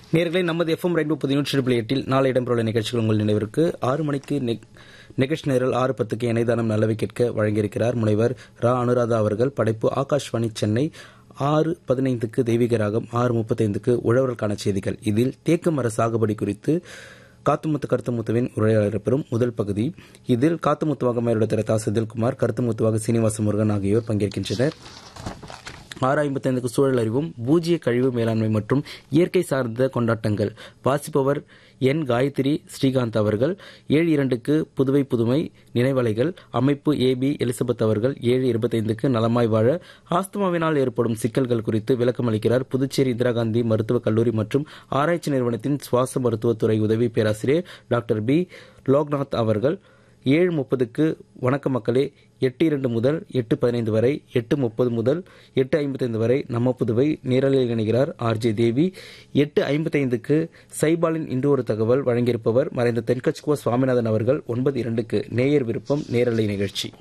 நேர்களை நமது எஃப்எம் ரெண்டு முப்பது யூனிட் புள்ளி எட்டில் நாளை இடம்பெறவுள்ள நிகழ்ச்சிகள் உங்கள் நினைவிற்கு ஆறு மணிக்கு நெக்- நிகழ்ச்சி நேரில் ஆறு பத்துக்கு இணையதானம் நல்லவை கேட்க வழங்கியிருக்கிறார் முனைவர் ரா அனுராதா அவர்கள் படைப்பு ஆகாஷ்வாணி சென்னை ஆறு பதினைந்துக்கு தெய்வீக ராகம் ஆறு முப்பத்தைந்துக்கு உழவர்களுக்கான செய்திகள் இதில் தேக்கு மர சாகுபடி குறித்து காத்துமுத்து கருத்துமுத்துவின் உரையாடல் பெறும் முதல் பகுதி இதில் காத்துமுத்துவாக மேலிடத்திர தா செந்தில்குமார் கருத்துமுத்துவாக சீனிவாச முருகன் ஆகியோர் பங்கேற்கின்றனர் ஆறு ஐம்பத்தைந்துக்கு சூழல் அறிவும் பூஜ்ய கழிவு மேலாண்மை மற்றும் இயற்கை சார்ந்த கொண்டாட்டங்கள் வாசிப்பவர் என் காயத்ரி ஸ்ரீகாந்த் அவர்கள் ஏழு இரண்டுக்கு புதுவை புதுமை நினைவலைகள் அமைப்பு ஏ பி எலிசபெத் அவர்கள் ஏழு இருபத்தைந்துக்கு நலமாய் வாழ ஆஸ்துமாவினால் ஏற்படும் சிக்கல்கள் குறித்து விளக்கம் அளிக்கிறார் புதுச்சேரி இந்திரா காந்தி மருத்துவக் கல்லூரி மற்றும் ஆராய்ச்சி நிறுவனத்தின் சுவாச மருத்துவத்துறை உதவி பேராசிரியர் டாக்டர் பி லோக்நாத் அவர்கள் ஏழு முப்பதுக்கு வணக்க மக்களே எட்டு இரண்டு முதல் எட்டு பதினைந்து வரை எட்டு முப்பது முதல் எட்டு ஐம்பத்தைந்து வரை நம்ம புதுவை நேரலில் இணைகிறார் ஆர்ஜே தேவி எட்டு ஐம்பத்தைந்துக்கு சைபாலின் இன்று ஒரு தகவல் வழங்கியிருப்பவர் மறைந்த தென்கட்சிகோ சுவாமிநாதன் அவர்கள் ஒன்பது இரண்டுக்கு நேயர் விருப்பம் நேரலை நிகழ்ச்சி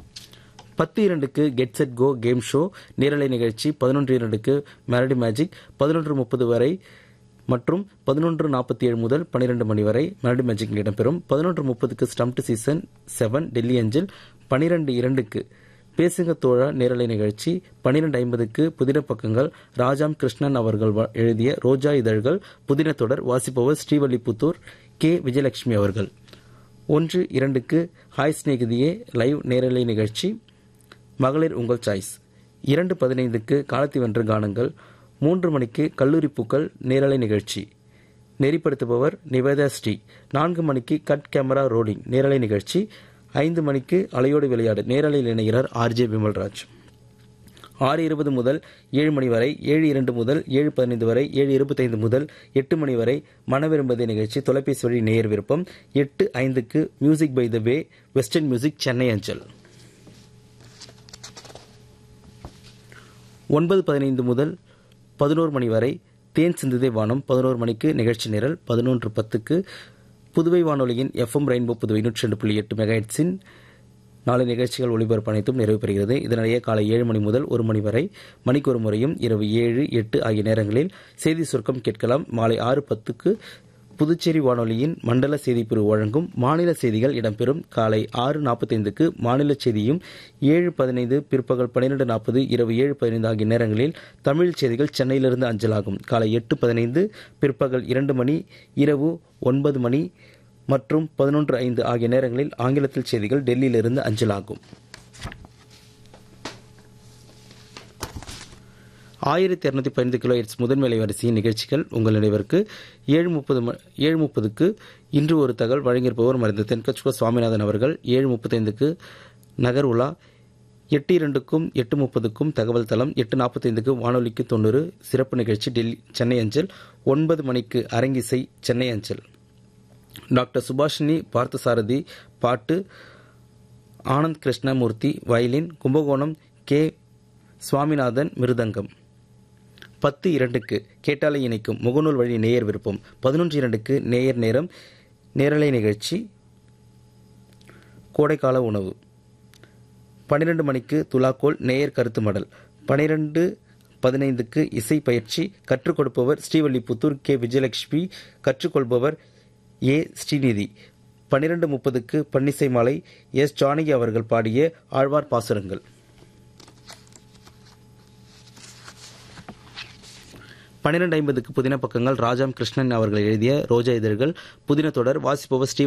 பத்து இரண்டுக்கு get set go game show நேரலை நிகழ்ச்சி பதினொன்று இரண்டுக்கு மெலடி மேஜிக் பதினொன்று முப்பது வரை மற்றும் பதினொன்று நாற்பத்தி ஏழு முதல் பன்னிரண்டு மணி வரை மெலடி மேஜிக் இடம்பெறும் பதினொன்று முப்பதுக்கு ஸ்டம்ப் சீசன் செவன் டெல்லி அஞ்சல் பனிரெண்டு இரண்டுக்கு பேசுங்க தோழா நேரலை நிகழ்ச்சி பன்னிரண்டு ஐம்பதுக்கு புதின பக்கங்கள் ராஜாம் கிருஷ்ணன் அவர்கள் வ- எழுதிய ரோஜா இதழ்கள் புதின தொடர் வாசிப்பவர் ஸ்ரீவல்லிபுத்தூர் கே விஜயலட்சுமி அவர்கள் ஒன்று இரண்டுக்கு ஹாய் சிநேகிதியே லைவ் நேரலை நிகழ்ச்சி மகளிர் உங்கள் சாய்ஸ் இரண்டு பதினைந்துக்கு காலத்தி வென்ற கானங்கள் மூன்று மணிக்கு கல்லூரி பூக்கள் நேரலை நிகழ்ச்சி நெறிப்படுத்துபவர் நிவேதா ஸ்ரீ நான்கு மணிக்கு கட் கேமரா ரோலிங் நேரலை நிகழ்ச்சி ஐந்து மணிக்கு அலையோடு விளையாடு நேரலையில் இணைகிறார் ஆர்ஜே விமல்ராஜ் ஆறு இருபது முதல் ஏழு மணி வரை ஏழு இரண்டு முதல் ஏழு பதினைந்து வரை ஏழு இருபத்தைந்து முதல் எட்டு மணி வரை மன விரும்புதே நிகழ்ச்சி தொலைபேசி வழி நேயர் விருப்பம் எட்டு ஐந்துக்கு music by the way western music Chennai அஞ்சல் ஒன்பது பதினைந்து முதல் பதினோரு மணி வரை தேன் சிந்துதே வானம் பதினோரு மணிக்கு நிகழ்ச்சி நிரல் பதினொன்று பத்துக்கு புதுவை வானொலியின் எஃப்எம் ரெயின்போ புதுவை நூற்றி ரெண்டு புள்ளி எட்டு மெகாஹெட்ஸின் நாளை நிகழ்ச்சிகள் ஒளிபரப்பு அனைத்தும் நிறைவு பெறுகிறது இதனிடையே காலை ஏழு மணி முதல் ஒரு மணி வரை மணிக்கு ஒரு முறையும் இரவு ஏழு எட்டு ஆகிய நேரங்களில் செய்தி சுருக்கம் கேட்கலாம் மாலை ஆறு பத்துக்கு புதுச்சேரி வானொலியின் மண்டல செய்திப்பிரிவு வழங்கும் மாநில செய்திகள் இடம்பெறும் காலை ஆறு நாற்பத்தைந்துக்கு மாநில செய்தியும் ஏழு பதினைந்து பிற்பகல் பன்னிரண்டு நாற்பது இரவு ஏழு பதினைந்து ஆகிய நேரங்களில் தமிழ் செய்திகள் சென்னையிலிருந்து அஞ்சலாகும் காலை எட்டு பதினைந்து பிற்பகல் இரண்டு மணி இரவு ஒன்பது மணி மற்றும் பதினொன்று ஐந்து ஆகிய நேரங்களில் ஆங்கிலத்தில் செய்திகள் டெல்லியிலிருந்து அஞ்சலாகும் ஆயிரத்தி இரநூத்தி பதினைந்து கிலோ ஹெர்ட்ஸ் முதன்மை வரிசையின் நிகழ்ச்சிகள் உங்கள் நினைவிற்கு ஏழு முப்பது ஏழு முப்பதுக்கு இன்று ஒரு தகவல் வழங்கியிருப்பவர் மறைந்த தென்கட்சிகோ சுவாமிநாதன் அவர்கள் ஏழு முப்பத்தைந்துக்கு நகர் உலா எட்டு இரண்டுக்கும் எட்டு முப்பதுக்கும் தகவல் தளம் எட்டு நாற்பத்தைந்துக்கு வானொலிக்கு தொண்ணூறு சிறப்பு நிகழ்ச்சி டெல்லி சென்னை அஞ்சல் ஒன்பது மணிக்கு அரங்கிசை சென்னை அஞ்சல் டாக்டர் சுபாஷினி பார்த்தசாரதி பாட்டு ஆனந்த் கிருஷ்ணமூர்த்தி வயலின் கும்பகோணம் கே சுவாமிநாதன் மிருதங்கம் பத்து இரண்டுக்கு கேட்டாலை இணைக்கும் முகநூல் வழி நேயர் விருப்பம் பதினொன்று இரண்டுக்கு நேயர் நேரம் நேரலை நிகழ்ச்சி கோடைக்கால உணவு பன்னிரண்டு மணிக்கு துலாக்கோல் நேயர் கருத்து மடல் பனிரெண்டு பதினைந்துக்கு இசை பயிற்சி கற்றுக் கொடுப்பவர் ஸ்ரீவல்லிபுத்தூர் கே விஜயலட்சுமி கற்றுக்கொள்பவர் ஏ ஸ்ரீநிதி பன்னிரண்டு முப்பதுக்கு பன்னிசை மாலை எஸ் ஜானகி அவர்கள் பாடிய ஆழ்வார் பாசுரங்கள் பன்னிரண்டு ஐம்பதுக்கு புதின பக்கங்கள் ராஜாம் கிருஷ்ணன் அவர்கள் எழுதிய ரோஜா இதழ்கள் புதின தொடர் வாசிப்பவர் ஸ்ரீ